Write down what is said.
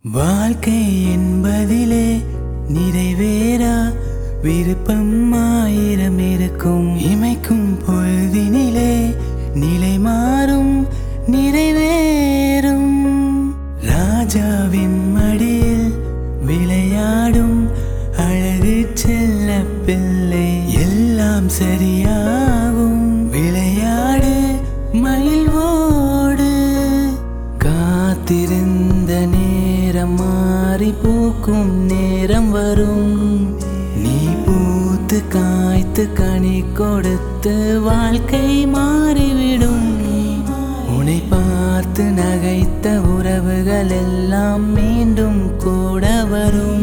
வாழ்க்கை என்பதிலே நிறைவேறா விருப்பம் ஆயிரம் இருக்கும் இமைக்கும் பொழுதினிலே நிலை மாறும் நிறைவேறும் ராஜாவின் மடியில் விளையாடும் அழகு செல்ல பிள்ளை எல்லாம் சரியாகும் விளையாடு மயில் ஓடு காத்திருந்த நேரம் மாறி பூக்கும் நேரம் வரும் நீ பூத்து காய்த்து கனி கொடுத்து வாழ்க்கை மாறிவிடும் உன்னை பார்த்து நகைத்த உறவுகள் எல்லாம் மீண்டும் கூட வரும்